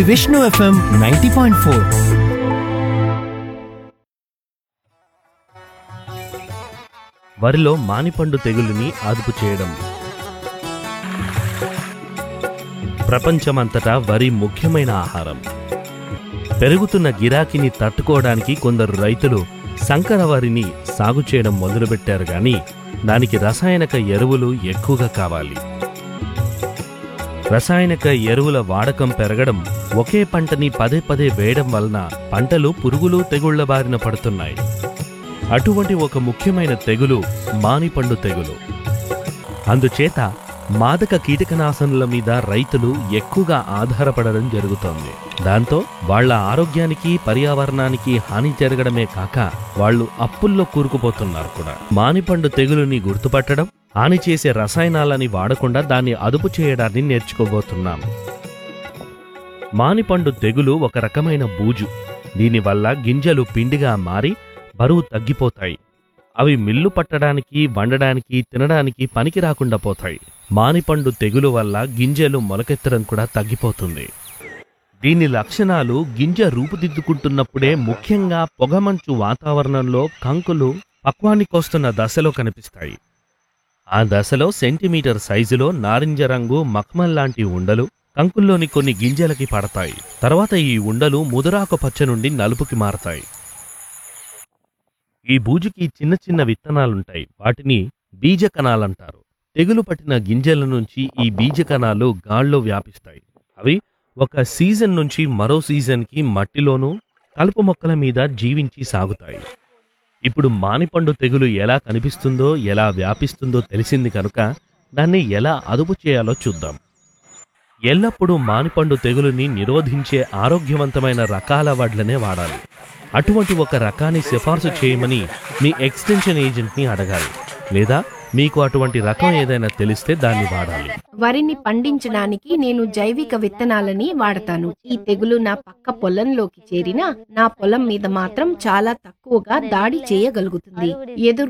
Vishnu FM ninety point four వరిలో మానిపండు తెగులుని అదుపు చేయడం ప్రపంచమంతటా వరి ముఖ్యమైన ఆహారం పెరుగుతున్న గిరాకీని తట్టుకోవడానికి కొందరు రైతులు సంకర వరిని సాగు చేయడం మొదలుపెట్టారు గాని దానికి రసాయనిక ఎరువులు ఎక్కువగా కావాలి రసాయనిక ఎరువుల వాడకం పెరగడం ఒకే పంటని పదే పదే వేయడం వలన పంటలు పురుగులు తెగుళ్ల బారిన పడుతున్నాయి అటువంటి ఒక ముఖ్యమైన తెగులు మానిపండు తెగులు అందుచేత మాదక కీటకనాశనుల మీద రైతులు ఎక్కువగా ఆధారపడడం జరుగుతోంది దాంతో వాళ్ళ ఆరోగ్యానికి పర్యావరణానికి హాని జరగడమే కాక వాళ్ళు అప్పుల్లో కూరుకుపోతున్నారు కూడా మానిపండు తెగులుని గుర్తుపట్టడం హాని చేసే రసాయనాలని వాడకుండా దాన్ని అదుపు చేయడాన్ని నేర్చుకోబోతున్నాం మానిపండు తెగులు ఒక రకమైన బూజు దీనివల్ల గింజలు పిండిగా మారి బరువు తగ్గిపోతాయి అవి మిల్లు పట్టడానికి వండడానికి తినడానికి పనికి రాకుండా పోతాయి మానిపండు తెగులు వల్ల గింజలు మొలకెత్తడం కూడా తగ్గిపోతుంది దీని లక్షణాలు గింజ రూపుదిద్దుకుంటున్నప్పుడే ముఖ్యంగా పొగమంచు వాతావరణంలో కంకులు పక్వానికొస్తున్న దశలో కనిపిస్తాయి ఆ దశలో సెంటీమీటర్ సైజులో నారింజ రంగు మఖమల్ లాంటి ఉండలు కంకుల్లోని కొన్ని గింజలకి పడతాయి తర్వాత ఈ ఉండలు ముదురాకు పచ్చ నుండి నలుపుకి మారతాయి ఈ బూజుకి చిన్న చిన్న విత్తనాలుంటాయి వాటిని బీజకణాలంటారు తెగులు పట్టిన గింజల నుంచి ఈ బీజకణాలు గాల్లో వ్యాపిస్తాయి అవి ఒక సీజన్ నుంచి మరో సీజన్కి మట్టిలోనూ కలుపు మొక్కల మీద జీవించి సాగుతాయి ఇప్పుడు మానిపండు తెగులు ఎలా కనిపిస్తుందో ఎలా వ్యాపిస్తుందో తెలిసింది కనుక దాన్ని ఎలా అదుపు చేయాలో చూద్దాం ఎల్లప్పుడూ మానిపండు తెగులుని నిరోధించే ఆరోగ్యవంతమైన రకాల వడ్లనే వాడాలి అటువంటి ఒక రకాన్ని సిఫార్సు చేయమని మీ ఎక్స్టెన్షన్ ఏజెంట్ని అడగాలి లేదా మీకు అటువంటి రకం ఏదైనా తెలిస్తే దాన్ని వాడాలి వరిని పండించడానికి నేను జైవిక విత్తనాలని వాడతాను ఈ తెగులు నా పక్క పొలంలోకి చేరినా నా పొలం మీద మాత్రం చాలా తక్కువగా దాడి చేయగలుగుతుంది ఎదురు